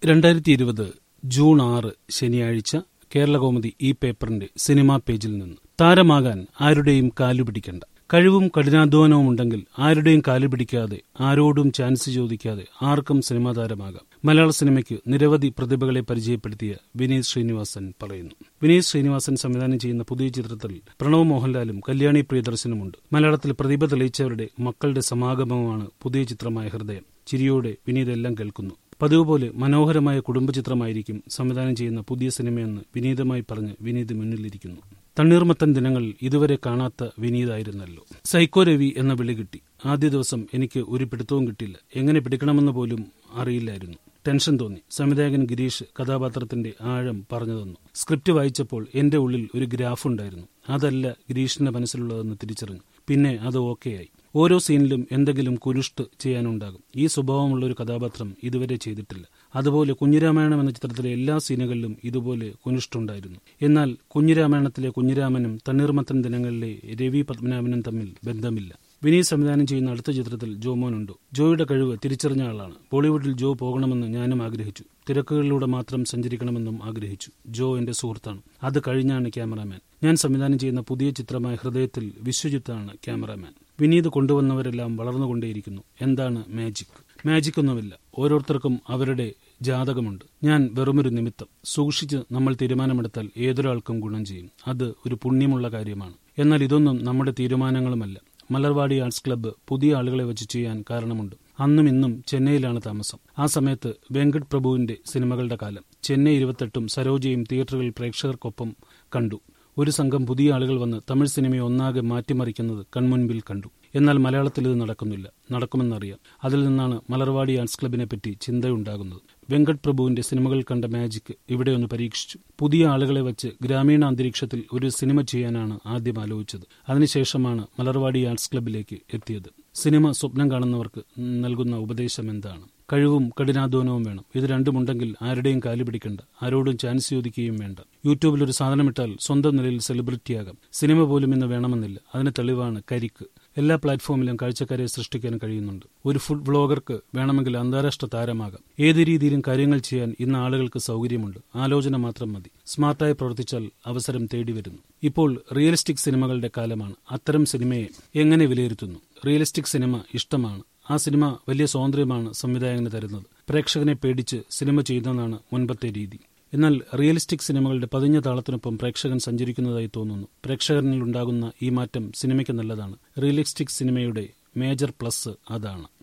രണ്ടായിരത്തി ഇരുപത് ജൂൺ ആറ് ശനിയാഴ്ച കേരളകൗമുദി ഈ പേപ്പറിന്റെ സിനിമാ പേജിൽ നിന്ന് താരമാകാൻ ആരുടെയും കാലു പിടിക്കണ്ട കഴിവും കഠിനാധ്വാനവും ഉണ്ടെങ്കിൽ ആരുടെയും കാലു പിടിക്കാതെ ആരോടും ചാൻസ് ചോദിക്കാതെ ആർക്കും സിനിമാ താരമാകാം മലയാള സിനിമയ്ക്ക് നിരവധി പ്രതിഭകളെ പരിചയപ്പെടുത്തിയ വിനീത് ശ്രീനിവാസൻ പറയുന്നു വിനീത് ശ്രീനിവാസൻ സംവിധാനം ചെയ്യുന്ന പുതിയ ചിത്രത്തിൽ പ്രണവ് മോഹൻലാലും കല്യാണി പ്രിയദർശനുമുണ്ട് മലയാളത്തിൽ പ്രതിഭ തെളിയിച്ചവരുടെ മക്കളുടെ സമാഗമമാണ് പുതിയ ചിത്രമായ ഹൃദയം ചിരിയോടെ വിനീത് എല്ലാം കേൾക്കുന്നു പതിവ് പോലെ മനോഹരമായ കുടുംബചിത്രമായിരിക്കും സംവിധാനം ചെയ്യുന്ന പുതിയ സിനിമയെന്ന് വിനീതമായി പറഞ്ഞ് വിനീത് മുന്നിലിരിക്കുന്നു തണ്ണീർമത്തൻ ദിനങ്ങൾ ഇതുവരെ കാണാത്ത വിനീതായിരുന്നല്ലോ സൈക്കോ രവി എന്ന വിളി കിട്ടി ആദ്യ ദിവസം എനിക്ക് ഒരു പിടുത്തവും കിട്ടില്ല എങ്ങനെ പിടിക്കണമെന്ന് പോലും അറിയില്ലായിരുന്നു ടെൻഷൻ തോന്നി സംവിധായകൻ ഗിരീഷ് കഥാപാത്രത്തിന്റെ ആഴം പറഞ്ഞു തന്നു സ്ക്രിപ്റ്റ് വായിച്ചപ്പോൾ എന്റെ ഉള്ളിൽ ഒരു ഗ്രാഫ് ഉണ്ടായിരുന്നു അതല്ല ഗിരീഷിന്റെ മനസ്സിലുള്ളതെന്ന് തിരിച്ചറിഞ്ഞു പിന്നെ അത് ഓക്കെയായി ഓരോ സീനിലും എന്തെങ്കിലും കുരുഷ്ട് ചെയ്യാനുണ്ടാകും ഈ സ്വഭാവമുള്ള ഒരു കഥാപാത്രം ഇതുവരെ ചെയ്തിട്ടില്ല അതുപോലെ കുഞ്ഞിരാമായണം എന്ന ചിത്രത്തിലെ എല്ലാ സീനുകളിലും ഇതുപോലെ കുനിഷ്ടുണ്ടായിരുന്നു എന്നാൽ കുഞ്ഞിരാമായണത്തിലെ കുഞ്ഞിരാമനും തണ്ണീർമത്തൻ ദിനങ്ങളിലെ രവി പത്മനാഭനും തമ്മിൽ ബന്ധമില്ല വിനീത് സംവിധാനം ചെയ്യുന്ന അടുത്ത ചിത്രത്തിൽ ജോമോനുണ്ടോ ജോയുടെ കഴിവ് തിരിച്ചറിഞ്ഞ ആളാണ് ബോളിവുഡിൽ ജോ പോകണമെന്ന് ഞാനും ആഗ്രഹിച്ചു തിരക്കുകളിലൂടെ മാത്രം സഞ്ചരിക്കണമെന്നും ആഗ്രഹിച്ചു ജോ എന്റെ സുഹൃത്താണ് അത് കഴിഞ്ഞാണ് ക്യാമറാമാൻ ഞാൻ സംവിധാനം ചെയ്യുന്ന പുതിയ ചിത്രമായ ഹൃദയത്തിൽ വിശ്വജിത്താണ് ക്യാമറാമാൻ വിനീത് കൊണ്ടുവന്നവരെല്ലാം വളർന്നുകൊണ്ടേയിരിക്കുന്നു എന്താണ് മാജിക് മാജിക് ഒന്നുമില്ല ഓരോരുത്തർക്കും അവരുടെ ജാതകമുണ്ട് ഞാൻ വെറുമൊരു നിമിത്തം സൂക്ഷിച്ച് നമ്മൾ തീരുമാനമെടുത്താൽ ഏതൊരാൾക്കും ഗുണം ചെയ്യും അത് ഒരു പുണ്യമുള്ള കാര്യമാണ് എന്നാൽ ഇതൊന്നും നമ്മുടെ തീരുമാനങ്ങളുമല്ല മലർവാടി ആർട്സ് ക്ലബ്ബ് പുതിയ ആളുകളെ വെച്ച് ചെയ്യാൻ കാരണമുണ്ട് അന്നും ഇന്നും ചെന്നൈയിലാണ് താമസം ആ സമയത്ത് വെങ്കട് പ്രഭുവിന്റെ സിനിമകളുടെ കാലം ചെന്നൈ ഇരുപത്തെട്ടും സരോജയും തിയേറ്ററുകളിൽ പ്രേക്ഷകർക്കൊപ്പം കണ്ടു ഒരു സംഘം പുതിയ ആളുകൾ വന്ന് തമിഴ് സിനിമയെ ഒന്നാകെ മാറ്റിമറിക്കുന്നത് കൺമുൻപിൽ കണ്ടു എന്നാൽ മലയാളത്തിൽ ഇത് നടക്കുന്നില്ല നടക്കുമെന്നറിയാം അതിൽ നിന്നാണ് മലർവാടി ആർട്സ് ക്ലബിനെ പറ്റി ചിന്തയുണ്ടാകുന്നത് വെങ്കട് പ്രഭുവിന്റെ സിനിമകൾ കണ്ട മാജിക് ഇവിടെ ഒന്ന് പരീക്ഷിച്ചു പുതിയ ആളുകളെ വെച്ച് ഗ്രാമീണ അന്തരീക്ഷത്തിൽ ഒരു സിനിമ ചെയ്യാനാണ് ആദ്യം ആലോചിച്ചത് അതിനുശേഷമാണ് മലർവാടി ആർട്സ് ക്ലബിലേക്ക് എത്തിയത് സിനിമ സ്വപ്നം കാണുന്നവർക്ക് നൽകുന്ന ഉപദേശം എന്താണ് കഴിവും കഠിനാധ്വാനവും വേണം ഇത് രണ്ടുമുണ്ടെങ്കിൽ ആരുടെയും കാലു പിടിക്കണ്ട ആരോടും ചാൻസ് ചോദിക്കുകയും വേണ്ട യൂട്യൂബിൽ ഒരു സാധനമിട്ടാൽ സ്വന്തം നിലയിൽ സെലിബ്രിറ്റിയാകാം സിനിമ പോലും ഇന്ന് വേണമെന്നില്ല അതിന് തെളിവാണ് കരിക്ക് എല്ലാ പ്ലാറ്റ്ഫോമിലും കാഴ്ചക്കാരെ സൃഷ്ടിക്കാൻ കഴിയുന്നുണ്ട് ഒരു ഫുഡ് വ്ളോഗർക്ക് വേണമെങ്കിൽ അന്താരാഷ്ട്ര താരമാകാം ഏത് രീതിയിലും കാര്യങ്ങൾ ചെയ്യാൻ ഇന്ന് ആളുകൾക്ക് സൗകര്യമുണ്ട് ആലോചന മാത്രം മതി സ്മാർട്ടായി പ്രവർത്തിച്ചാൽ അവസരം തേടി വരുന്നു ഇപ്പോൾ റിയലിസ്റ്റിക് സിനിമകളുടെ കാലമാണ് അത്തരം സിനിമയെ എങ്ങനെ വിലയിരുത്തുന്നു റിയലിസ്റ്റിക് സിനിമ ഇഷ്ടമാണ് ആ സിനിമ വലിയ സ്വാതന്ത്ര്യമാണ് സംവിധായകന് തരുന്നത് പ്രേക്ഷകനെ പേടിച്ച് സിനിമ ചെയ്യുന്നതാണ് മുൻപത്തെ രീതി എന്നാൽ റിയലിസ്റ്റിക് സിനിമകളുടെ പതിഞ്ഞ താളത്തിനൊപ്പം പ്രേക്ഷകൻ സഞ്ചരിക്കുന്നതായി തോന്നുന്നു പ്രേക്ഷകനിൽ ഉണ്ടാകുന്ന ഈ മാറ്റം സിനിമയ്ക്ക് നല്ലതാണ് റിയലിസ്റ്റിക് സിനിമയുടെ മേജർ പ്ലസ് അതാണ്